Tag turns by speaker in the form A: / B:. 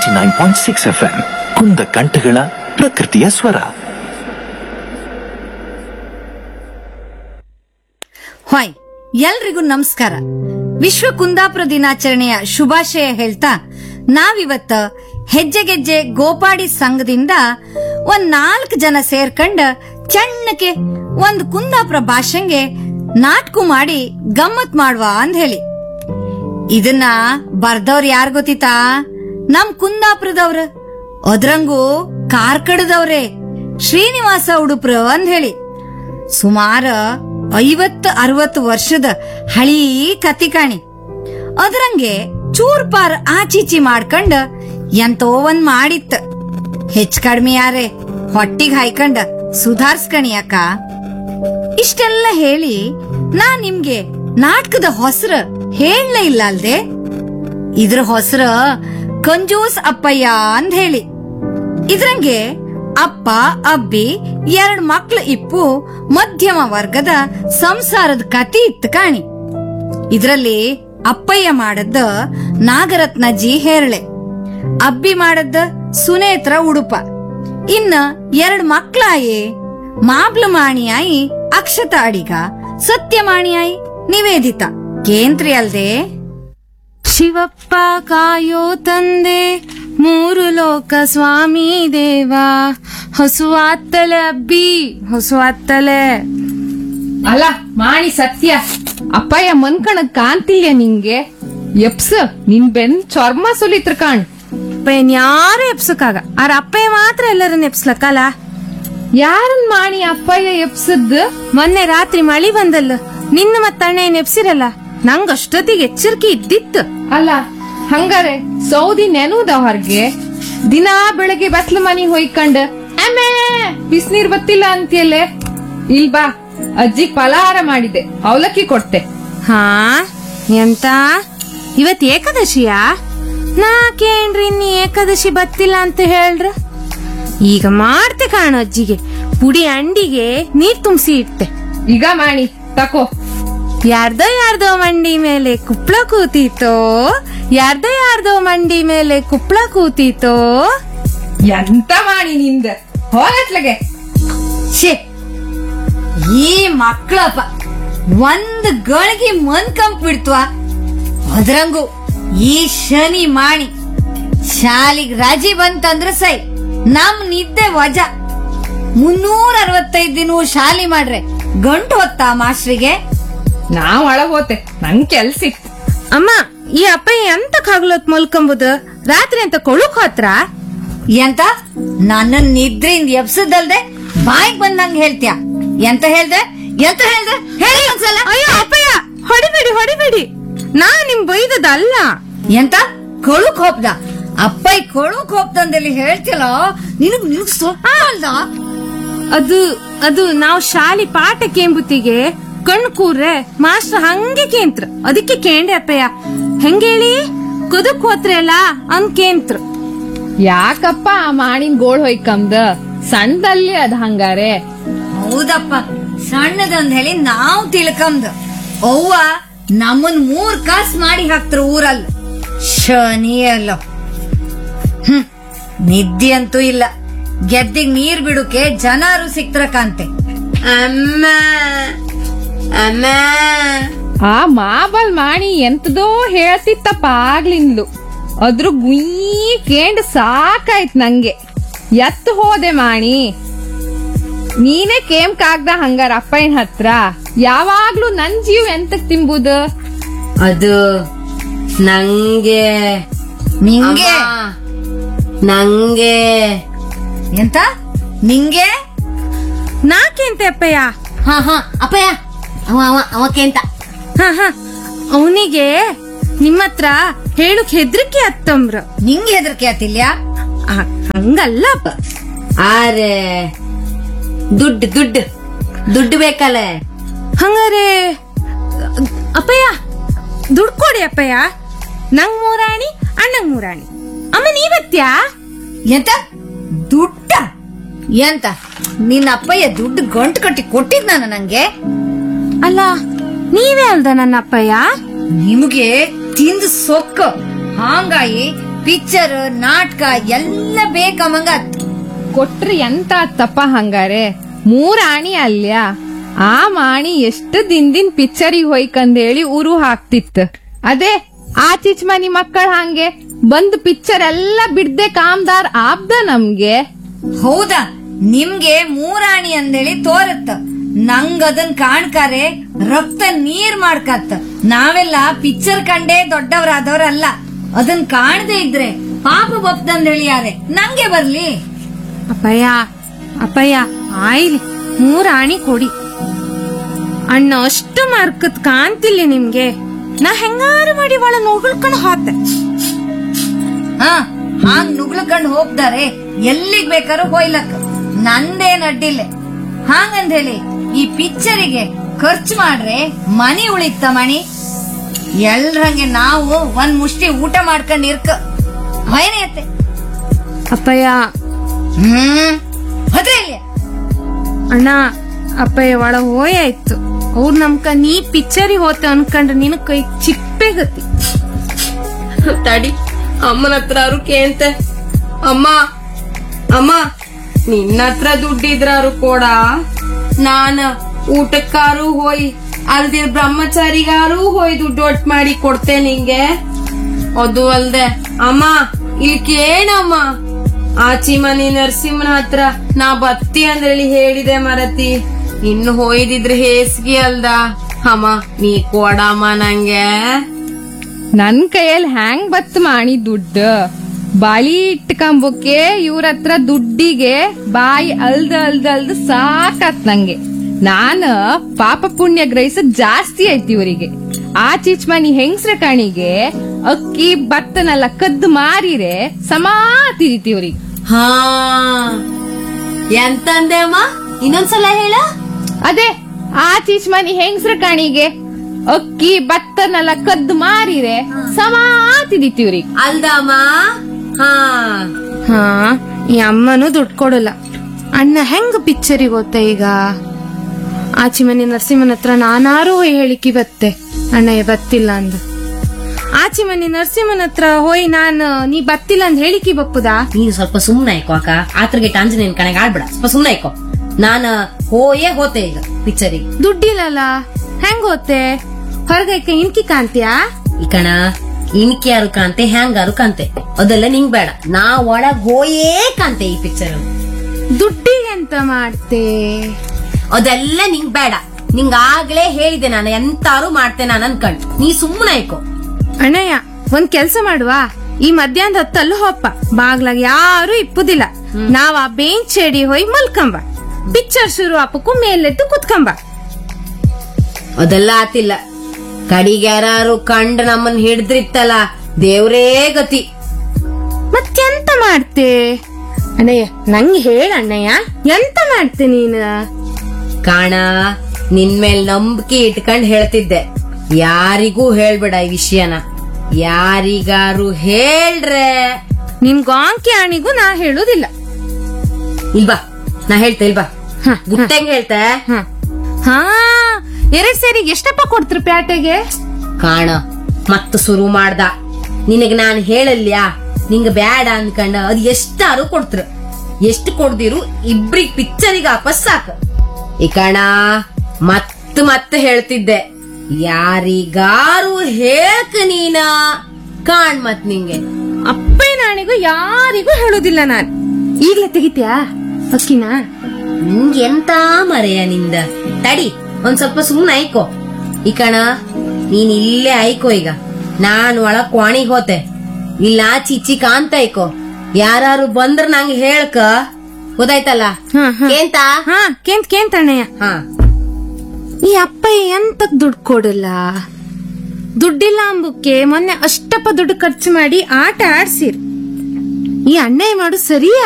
A: Ninety nine point six F M ಕುಂದ ಕಂಠಗಳ ಪ್ರಕೃತಿಯ ಸ್ವರ
B: ಹಾಯ್ ಎಲ್ರಿಗೂ ನಮಸ್ಕಾರ ವಿಶ್ವ ಕುಂದಾಪುರ ದಿನಾಚರಣೆಯ ಶುಭಾಶಯ ಹೇಳ್ತಾ ನಾವಿವತ್ತ ಹೆಜ್ಜೆಗೆಜ್ಜೆ ಗೋಪಾಡಿ ಸಂಘದಿಂದ ಒಂದ್ ನಾಲ್ಕು ಜನ ಸೇರ್ಕಂಡ ಚೆನ್ನಕ್ಕೆ ಒಂದ್ ಕುಂದಾಪುರ ಭಾಷೆಗೆ ನಾಟಕ ಮಾಡಿ ಗಮ್ಮತ್ ಮಾಡುವ ಅಂದ್ ಹೇಳಿ ಇದನ್ನ ಬರ್ದವ್ರ ಯಾರ್ ಗೊತ್ತಿತಾ ನಮ್ ಕುಂದಾಪುರದವ್ರ ಅದ್ರಂಗೂ ಕಾರ್ಕಡದವ್ರೆ ಶ್ರೀನಿವಾಸ ಉಡುಪ್ರ ಅಂದ್ ಹೇಳಿ ಸುಮಾರ ಐವತ್ತು ಅರವತ್ತು ವರ್ಷದ ಹಳೀ ಕತಿ ಕಾಣಿ ಅದ್ರಂಗೆ ಚೂರ್ ಪಾರ್ ಆಚೀಚಿ ಮಾಡ್ಕಂಡ ಎಂತೋ ಒಂದ್ ಮಾಡಿತ್ತ ಹೆಚ್ಚ್ ಕಡ್ಮೆ ಯಾರೇ ಹೊಟ್ಟಿಗ್ ಹಾಯ್ಕಂಡ ಸುಧಾರ್ಸ್ಕಣಿ ಅಕ್ಕ ಇಷ್ಟೆಲ್ಲ ಹೇಳಿ ನಾ ನಿಮ್ಗೆ ನಾಟಕದ ಹೊಸರ ಹೇಳಲೇ ಇಲ್ಲ ಅಲ್ದೆ ಇದ್ರ ಹೊಸರ ಕಂಜೂಸ್ ಅಪ್ಪಯ್ಯ ಅಂದ್ ಹೇಳಿ ಇದ್ರಂಗೆ ಅಪ್ಪ ಅಬ್ಬಿ ಎರಡ್ ಮಕ್ಳು ಇಪ್ಪು ಮಧ್ಯಮ ವರ್ಗದ ಸಂಸಾರದ ಕತಿ ಇತ್ತು ಕಾಣಿ ಇದ್ರಲ್ಲಿ ಅಪ್ಪಯ್ಯ ಮಾಡದ್ದ ನಾಗರತ್ನ ಜಿ ಹೇರಳೆ ಅಬ್ಬಿ ಮಾಡದ್ದ ಸುನೇತ್ರ ಉಡುಪ ಇನ್ನ ಎರಡ್ ಮಕ್ಳಾಯಿ ಮಾಬ್ಲ ಮಾಣಿಯಾಯಿ ಅಕ್ಷತ ಅಡಿಗ ಸತ್ಯಮಾಣಿಯಾಯಿ ನಿವೇದಿತ ಕೇಂದ್ರಿ ಅಲ್ದೆ ಶಿವಪ್ಪ ಕಾಯೋ ತಂದೆ ಮೂರು ಲೋಕ ಸ್ವಾಮಿ ದೇವ ಹೊಸುವಾತ್ತಲೆ ಅಬ್ಬಿ ಹೊಸುವಾತ್ತಲೆ
C: ಅಲ್ಲ ಮಾಣಿ ಸತ್ಯ ಅಪ್ಪಯ್ಯ ಮನ್ಕಣಕ್ ಕಾಂತಿಲ್ಯ ನಿಂಗೆ ಎಪ್ಸ ನಿನ್ ಬೆನ್ ಚರ್ಮ ಸುಲಿತ್ರ ಕಾಣ್
B: ಅಪ್ಪಯ್ಯನ್ ಯಾರು ಎಪ್ಸಕ್ಕಾಗ ಆರ ಅಪ್ಪಯ್ಯ ಮಾತ್ರ ಎಲ್ಲರನ್ನ ಎಪ್ಸ್ಲಕ್ಕಲ್ಲ
C: ಯಾರನ್ ಮಾಣಿ ಅಪ್ಪಯ್ಯ ಎಪ್ಸದ್
B: ಮೊನ್ನೆ ರಾತ್ರಿ ಮಳಿ ಬಂದಲ್ಲ ನಿನ್ನ ಮತ್ತಣ್ಣ ಏನ್ ಎಪ್ಸಿರಲ್ಲ ನಂಗ್ ಅಷ್ಟೊತ್ತಿಗೆ ಎಚ್ಚರಿಕೆ ಇದ್ದಿತ್ತು
C: ಅಲ್ಲ ಹಂಗಾರೆ ಸೌದಿ ನೆನೂದ ಹೊರ್ಗೆ ದಿನಾ ಬೆಳಗ್ಗೆ ಬತ್ಲ ಮನಿ ಹೊಯ್ಕಂಡ್ ಅಮ್ಮೇ ಬಿಸ್ನೀರ್ ಬತ್ತಿಲ್ಲ ಅಂತೀಯಲ್ಲೇ ಇಲ್ ಬಾ ಅಜ್ಜಿ ಫಲಹಾರ ಮಾಡಿದೆ ಅವಲಕ್ಕಿ ಕೊಡ್ತೆ
B: ಹಾ ಎಂತ ಇವತ್ ಏಕಾದಶಿಯಾ ನಾಕೇನ್ರಿ ಇನ್ನು ಏಕಾದಶಿ ಬತ್ತಿಲ್ಲ ಅಂತ ಹೇಳ್ರ ಈಗ ಮಾಡ್ತೆ ಕಾಣು ಅಜ್ಜಿಗೆ ಪುಡಿ ಅಂಡಿಗೆ ನೀರ್ ತುಂಬಿಸಿ ಇಡ್ತೆ
C: ಈಗ ಮಾಣಿ ತಕೋ
B: ಯಾರ್ದೋ ಯಾರ್ದೋ ಮಂಡಿ ಮೇಲೆ ಕುಪ್ಳ ಕೂತೀತೋ ಯಾರ್ದೋ ಯಾರ್ದೋ ಮಂಡಿ ಮೇಲೆ ಕುಪ್ಳ ಕೂತೀತೋ
C: ಎಂತ ಮಾಣಿ ನಿಂದ ಹೋಗತ್ಲಗೆ
B: ಛೇ ಈ ಮಕ್ಕಳಪ್ಪ ಒಂದ್ ಗಳಿಗೆ ಮನ್ ಕಂಪ್ ಬಿಡ್ತ್ವ ಅದ್ರಂಗು ಈ ಶನಿ ಮಾಣಿ ಶಾಲಿಗ್ ರಜೆ ಬಂತಂದ್ರ ಸೈ ನಮ್ ನಿದ್ದೆ ವಜಾ ಮುನ್ನೂರ ಅರವತ್ತೈದ್ ದಿನ ಶಾಲಿ ಮಾಡ್ರೆ ಗಂಟು ಹೊತ್ತಾ ಮಾಸ್ಟ್ರಿಗೆ
C: ನಾವ್ ಒಳಗ್ ಹೋತೆ ನಂಗ್ ಕೆಲ್ಸಿತ್ತು
B: ಅಮ್ಮ ಈ ಅಪ್ಪಯ್ಯ ಎಂತ ಕಾಗ್ಲೋತ್ ಮಲ್ಕೊಂಬುದು ರಾತ್ರಿ ಅಂತ ಕೊಳುಕ್ ಹೋತ್ರ ಎಂತ ನನ್ನ ನಿದ್ರೆಯಿಂದ ಎಬ್ಸದಲ್ದೆ ಬಾಯಿಗೆ ಬಂದಂಗ ಹೇಳ್ತೀಯ ಎಂತ ಹೇಳ್ದೆ ಎಂತ ಹೇಳ್ದೆ ಹೇಳಿ ಒಂದ್ಸಲ ಅಯ್ಯೋ ಅಪ್ಪಯ್ಯ ಹೊಡಿಬೇಡಿ ಹೊಡಿಬೇಡಿ ನಾ ನಿಮ್ ಬೈದದಲ್ಲ ಎಂತ ಕೊಳುಕ್ ಹೋಪ್ದ ಅಪ್ಪಯ್ಯ ಕೊಳುಕ್ ಹೋಪ್ದಂದಲ್ಲಿ ಹೇಳ್ತಿಲ್ಲ ನಿನಗ್ ನಿನಗ್ ಸೊಪ್ಪ ಅಲ್ದ ಅದು ಅದು ನಾವು ಶಾಲಿ ಪಾಠ ಕೇಂಬುತ್ತಿಗೆ ಕಣ್ಣು ಕೂರ್ರೆ ಮಾಸ್ಟರ್ ಹಂಗೆ ಕೇಂತ್ರ ಅದಕ್ಕೆ ಕೇಂಡೆ ಅಪ್ಪಯ್ಯ ಹೆಂಗೇಳಿ ಕುದಕ್ ಹೋತ್ರೆ ಅಲ್ಲ ಅನ್ ಕೇಂತ್ರ
C: ಯಾಕಪ್ಪ ಆ ಮಾಣಿನ್ ಗೋಳ್ ಹೊಯ್ಕಂದ ಸಣ್ಣದಲ್ಲಿ ಅದ್ ಹಂಗಾರೆ
B: ಹೌದಪ್ಪ ಸಣ್ಣದಂದ್ ಹೇಳಿ ನಾವು ತಿಳ್ಕಂದ್ ಅವ್ವ ನಮ್ಮನ್ ಮೂರ್ ಕಾಸ್ ಮಾಡಿ ಹಾಕ್ತ್ರ ಊರಲ್ಲ ಶನಿ ಅಲ್ಲ ಹ್ಮ್ ನಿದ್ದೆ ಅಂತೂ ಇಲ್ಲ ಗೆದ್ದಿಗ್ ನೀರ್ ಬಿಡುಕೆ ಜನರು ಸಿಕ್ತರ ಕಾಂತೆ ಅಮ್ಮ ಅಮ್ಮ
C: ಆ ಮಾಬಲ್ ಮಾಣಿ ಎಂತದೋ ಹೇಳ್ತಿತ್ತಪ್ಪ ಆಗ್ಲಿಂದ್ಲು ಅದ್ರ ಗುಯ್ ಕೇಂಡ್ ಸಾಕಾಯ್ತ್ ನಂಗೆ ಎತ್ ಹೋದೆ ಮಾಣಿ ನೀನೇ ಕೇಮ್ ಕಾಗ್ದ ಹಂಗಾರ ಅಪ್ಪಯ್ಯನ್ ಹತ್ರ ಯಾವಾಗ್ಲೂ ನನ್ ಜೀವ ಎಂತಕ್ ತಿಂಬುದು
D: ಅದು ನಂಗೆ
B: ನಿಂಗೆ
D: ನಂಗೆ
B: ಎಂತ ನಿಂಗೆ ನಾಕೆಂತೆ ಅಪ್ಪಯ್ಯ
D: ಹಾ ಹಾ ಅಪ್ಪಯ್ಯ ಅವ ಅವ ಅವಕ್ಕೆಂತ
B: ಹ ಹ ಅವನಿಗೆ ನಿಮ್ಮತ್ರ ಹೇಳುಕ್ ಹೆದ್ರಿಕೆ ಅತ್ತಂಬ್ರ ನಿಂಗೆ ಹೆದರಿಕೆ ಆತಿಲ್ಯಾ ಹಂಗಲ್ಲ
D: ಆರೆ ದುಡ್ಡು ದುಡ್ಡು ದುಡ್ಡು ಬೇಕಲ್ಲ
B: ಹಂಗಾರೆ ಅಪ್ಪಯ್ಯ ದುಡ್ಡು ಕೊಡಿ ಅಪ್ಪಯ್ಯ ನಂಗ್ ಮೂರಾಣಿ ಅಣ್ಣಂಗ್ ಮೂರಾಣಿ ಅಮ್ಮ ನೀವತ್ತ್ಯಾ ಎಂತ ದುಡ್ಡ ಎಂತ ನಿನ್ನ ಅಪ್ಪಯ್ಯ ದುಡ್ಡು ಗಂಟು ಕಟ್ಟಿ ಕೊಟ್ಟಿದ್ನ ನಂಗೆ ಅಲ್ಲ ನೀವೇ ಅಲ್ದ ನನ್ನ ಅಪ್ಪಯ್ಯ ನಿಮಗೆ ತಿಂದು ಸೊಕ್ಕ ಹಾಂಗಾಗಿ ಪಿಕ್ಚರ್ ನಾಟಕ ಎಲ್ಲ ಬೇಕಮ್ಮಂಗ
C: ಕೊಟ್ರಿ ಎಂತ ತಪ್ಪ ಹಂಗಾರೆ ಮೂರ್ ಆಣಿ ಅಲ್ಯ ಆ ಮಾಣಿ ಎಷ್ಟು ದಿನದಿನ್ ಪಿಕ್ಚರಿಗೆ ಹೋಯ್ಕಂದೇಳಿ ಉರು ಹಾಕ್ತಿತ್ತು ಅದೇ ಆ ಚಿಚ್ ಮನಿ ಮಕ್ಕಳ ಹಂಗೆ ಬಂದ್ ಪಿಕ್ಚರ್ ಎಲ್ಲ ಬಿಡ್ದೆ ಕಾಮ್ದಾರ್ ಆಬ್ದ ನಮ್ಗೆ
B: ಹೌದಾ ನಿಮ್ಗೆ ಮೂರಾಣಿ ಅಂದೇಳಿ ತೋರತ್ತ ನಂಗ್ ಅದನ್ ಕಾಣ್ಕಾರೆ ರಕ್ತ ನೀರ್ ಮಾಡ್ಕತ್ತ ನಾವೆಲ್ಲ ಪಿಕ್ಚರ್ ಕಂಡೇ ದೊಡ್ಡವರಾದವ್ರಲ್ಲ ಅದನ್ ಕಾಣದೇ ಇದ್ರೆ ಪಾಪ ಬಪ್ದಂದೇಳಿ ಯಾರೆ ನಂಗೆ ಬರ್ಲಿ
E: ಅಪ್ಪಯ್ಯ ಅಪ್ಪಯ್ಯ ಆಯ್ಲಿ ಮೂರ್ ಆಣಿ ಕೊಡಿ ಅಣ್ಣ ಅಷ್ಟು ಮಾರ್ಕತ್ ಕಾಣ್ತಿಲ್ಲ ನಿಮ್ಗೆ ನಾ ಹೆಂಗಾರು ಮಾಡಿ ಒಳ ನೋಡ್ಕೊಂಡು ಹೋತೆ
B: ಹಾ ಹಾಂಗ್ ನುಗ್ಲಕಂಡ್ ಹೋಗ್ತಾರೆ ಎಲ್ಲಿಗ್ ಬೇಕಾದ್ರೂ ಹೋಯ್ಲಕ್ ನಂದೇನ್ ಅಡ್ಡಿಲ್ಲ ಹಾಂಗಂದ್ ಹೇಳಿ ಈ ಪಿಕ್ಚರಿಗೆ ಖರ್ಚು ಮಾಡ್ರೆ ಮನಿ ಉಳಿತ ಮಣಿ ಎಲ್ರಂಗೆ ನಾವು ಒಂದ್ ಮುಷ್ಟಿ ಊಟ ಮಾಡ್ಕೊಂಡ್ ಇರ್ಕ ಹೊಯ್ನೇತೆ
E: ಅಪ್ಪಯ್ಯ
B: ಹ್ಮ್ ಅದೇ ಇಲ್ಲ
E: ಅಣ್ಣ ಅಪ್ಪಯ್ಯ ಒಳ ಹೋಯಾಯ್ತು ಅವ್ರು ನಮ್ಕ ನೀ ಪಿಕ್ಚರಿಗೆ ಹೋತೆ ಅನ್ಕೊಂಡ್ರೆ ನಿನ್ ಕೈ ಚಿಪ್ಪೆ ಗತಿ
F: ತಡಿ ಅಮ್ಮನ ಹತ್ರ ಅವ್ರು ಕೇಂತೆ ಅಮ್ಮ ಅಮ್ಮ ನಿನ್ನ ಹತ್ರ ದುಡ್ಡಿದ್ರಾರು ಕೊಡ ನಾನ ಊಟಕ್ಕಾರು ಹೋಯ್ ಅಲ್ದಿರ್ ಬ್ರಹ್ಮಚಾರಿಗಾರು ಹೋಯ್ ದುಡ್ಡು ಒಟ್ ಮಾಡಿ ಕೊಡ್ತೆ ನಿಂಗೆ ಅದು ಅಲ್ದೆ ಅಮ್ಮ ಇಲ್ಲಿ ಕೇಳಮ್ಮ ಆಚಿ ಮನಿ ನರಸಿಂಹನ ಹತ್ರ ನಾ ಬತ್ತಿ ಅಂದ್ರೇಳಿ ಹೇಳಿದೆ ಮರತಿ ಇನ್ನು ಹೋಯ್ದಿದ್ರೆ ಹೇಸ್ಗಿ ಅಲ್ದ ಅಮ್ಮ ನೀ ಕೊಡಮ್ಮ ನಂಗೆ
C: ನನ್ ಕೈಯಲ್ಲಿ ಹ್ಯಾಂಗ್ ಬತ್ ಮಾಣಿ ದುಡ್ಡು ಬಾಳಿ ಇಟ್ಕೊಂಬಕ್ಕೆ ಇವ್ರ ಹತ್ರ ದುಡ್ಡಿಗೆ ಬಾಯಿ ಅಲ್ದ ಅಲ್ದ ಅಲ್ದ ಸಾಕತ್ ನಂಗೆ ನಾನ ಪಾಪ ಪುಣ್ಯ ಗ್ರಹಿಸದ್ ಜಾಸ್ತಿ ಐತಿ ಇವರಿಗೆ ಆ ಚೀಚ್ ಮನಿ ಹೆಂಗ್ಸ್ರ ಕಣಿಗೆ ಅಕ್ಕಿ ಭತ್ತನೆಲ್ಲ ಕದ್ದು ಮಾರಿರೆ ಸಮಾತಿದಿತಿ ಇವ್ರಿಗೆ
D: ಹಾ ಎಂತಂದೆ ಅಮ್ಮ ಇನ್ನೊಂದ್ಸಲ ಹೇಳ
C: ಅದೇ ಆ ಚೀಚ್ ಮನಿ ಹೆಂಗ್ಸ್ರ ಕಣಿಗೆ ಅಕ್ಕಿ ಭತ್ತನೆಲ್ಲ ಕದ್ದು ಮಾರಿರೆ ಸಮಾತಿದಿತಿ ಇವ್ರಿಗೆ
D: ಅಲ್ದಮ್ಮ ಹಾ
E: ಹಾ ಈ ಅಮ್ಮನೂ ದುಡ್ಡು ಕೊಡಲ್ಲ ಅಣ್ಣ ಹೆಂಗ್ ಪಿಕ್ಚರಿಗೆ ಹೋತ ಈಗ ಆಚಿ ಮನೆ ನರಸಿಂಹನ ಹತ್ರ ನಾನಾರು ಹೋಯ್ ಹೇಳಿಕಿ ಬತ್ತೆ ಅಣ್ಣಯ್ಯ ಬತ್ತಿಲ್ಲ ಅಂದ ಆಚಿ ಮನೆ ನರಸಿಂಹನ ಹತ್ರ ಹೋಯ್ ನಾನು ನೀ ಬತ್ತಿಲ್ಲ ಅಂದ್ ಹೇಳಿಕಿ ಬಪ್ಪುದಾ
D: ನೀನು ಸ್ವಲ್ಪ ಸುಮ್ನೆ ಆಯ್ಕೋ ಅಕ್ಕ ಆತ್ರಗೆ ಆಂಜನೇಯನ್ ಕಣಗೆ ಆಡ್ಬೇಡ ಸ್ವಲ್ಪ ಸುಮ್ನೆ ಆಯ್ಕೋ ನಾನ ಹೋಯೇ ಹೋತೆ ಈಗ ಪಿಕ್ಚರಿಗೆ
E: ದುಡ್ಡಿಲ್ಲಲ್ಲ ಹೆಂಗ್ ಹೋತೆ ಹೊರಗೈಕ ಇನ್ಕಿ ಕಾಂತ್ಯಾ
D: ಈ ಕಣ ಇನ್ಕೆ ಯಾರು ಕಾಂತೆ ಹ್ಯಾಂಗಾರು ಕಾಂತೆ ಅದೆಲ್ಲ ನಿಂಗ್ ಬೇಡ ನಾ ಒಳಗ್ ಹೋಯೇ ಕಾಂತೆ ಈ ಪಿಕ್ಚರ್
E: ದುಡ್ಡಿಗೆ ಎಂತ ಮಾಡ್ತೆ
D: ಅದೆಲ್ಲ ನಿಂಗ್ ಬೇಡ ನಿಂಗ್ ಆಗ್ಲೇ ಹೇಳಿದೆ ನಾನು ಎಂತಾರು ಮಾಡ್ತೆ ನಾನು ಅನ್ಕಂಡ್ ನೀ ಸುಮ್ಮನೆ ಆಯ್ಕೋ
E: ಅಣ್ಣಯ್ಯ ಒಂದ್ ಕೆಲ್ಸ ಮಾಡುವ ಈ ಮಧ್ಯಾಹ್ನದ ಹೊತ್ತಲ್ಲೂ ಹೋಪ್ಪ ಬಾಗ್ಲಾಗ ಯಾರು ಇಪ್ಪುದಿಲ್ಲ ನಾವ್ ಆ ಬೆಂಚ್ ಚೇಡಿ ಹೋಯ್ ಮಲ್ಕಂಬ ಪಿಕ್ಚರ್ ಶುರು ಆಪಕ್ಕೂ ಮೇಲೆದ್ದು ಕುತ್ಕಂಬ
D: ಅದೆಲ್ಲ ಆತಿಲ್ಲ ಕಡಿಗೆ ಯಾರು ಕಂಡ್ ನಮ್ಮನ್ ಹಿಡ್ದ್ರಿತ್ತಲ್ಲ ದೇವ್ರೇ ಗತಿ
E: ಮತ್ತೆಂತ ಮಾಡ್ತೆ ಅಣ್ಣಯ್ಯ ನಂಗೆ ಹೇಳ ಅಣ್ಣಯ್ಯ ಎಂತ ಮಾಡ್ತೆ ನೀನು
D: ಕಾಣ ನಿನ್ ಮೇಲ್ ನಂಬಿಕೆ ಇಟ್ಕೊಂಡ್ ಹೇಳ್ತಿದ್ದೆ ಯಾರಿಗೂ ಹೇಳ್ಬೇಡ ಈ ವಿಷಯನ ಯಾರಿಗಾರು ಹೇಳ್ರೆ
E: ನಿನ್ ಗಾಂಕಿ ಆಣಿಗೂ ನಾ ಹೇಳುದಿಲ್ಲ
D: ಇಲ್ಬಾ ನಾ ಹೇಳ್ತೆ ಇಲ್ಬಾ ಗುಟ್ಟಂಗ್ ಹೇಳ್ತೆ
E: ಹ. ಹಾ ಎರಡ್ ಸೇರಿಗೆ ಎಷ್ಟಪ್ಪ ಕೊಡ್ತ್ರಿ ಪ್ಯಾಟೆಗೆ
D: ಕಾಣ ಮತ್ತ ಶುರು ಮಾಡ್ದ ನಿನಗ್ ನಾನ್ ಹೇಳಲ್ಯಾ ನಿಂಗ ಬ್ಯಾಡ ಅನ್ಕಂಡ ಅದ್ ಎಷ್ಟಾರು ಕೊಡ್ತ್ರ ಎಷ್ಟು ಕೊಡ್ದಿರು ಇಬ್ರಿಗ್ ಪಿಕ್ಚರಿಗೆ ವಾಪಸ್ ಸಾಕ ಈ ಕಣ ಮತ್ ಮತ್ ಹೇಳ್ತಿದ್ದೆ ಯಾರಿಗಾರು ಹೇಳ್ಕ ನೀನ ಕಾಣ್ ಮತ್ ನಿಂಗೆ
E: ಅಪ್ಪಯ್ಯ ನಾಣಿಗೂ ಯಾರಿಗೂ ಹೇಳುದಿಲ್ಲ ನಾನ್ ಈಗ್ಲೇ ತೆಗಿತ್ಯಾ ಅಕ್ಕಿನ
D: ನಿಂಗೆ ಎಂತ ಮರೆಯ ನಿಂದ ತಡಿ ಒಂದ್ ಸ್ವಲ್ಪ ಸುಮ್ನೆ ಆಯ್ಕೋ ಈ ಕಣ ನೀನ್ ಇಲ್ಲೇ ಆಯ್ಕೋ ಈಗ ನಾನ್ ಒಳಗ್ ಕ್ವಾಣಿಗ್ ಹೋತೆ ಇಲ್ಲ ಚಿಚ್ಚಿ ಕಾಂತ ಆಯ್ಕೋ ಯಾರು ಬಂದ್ರ ನಂಗೆ ಹೇಳ್ಕ ಗೊತ್ತಾಯ್ತಲ್ಲ
E: ಹಾ, ಹಾ.
D: ಏಂತ
E: ಹಾ ಕೇಂತ್ ಕೇಂತ್ ಅಣ್ಣಯ್ಯ
D: ಹಾ
E: ಈ ಅಪ್ಪಯ್ಯ ಎಂತಕ್ ದುಡ್ಡು ಕೊಡಲ್ಲ ದುಡ್ಡಿಲ್ಲ ಅಂಬುಕ್ಕೆ ಮೊನ್ನೆ ಅಷ್ಟಪ್ಪ ದುಡ್ಡು ಖರ್ಚು ಮಾಡಿ ಆಟ ಆಡ್ಸಿರ್ ಈ ಅಣ್ಣಯ್ಯ ಮಾಡು ಸರಿಯಾ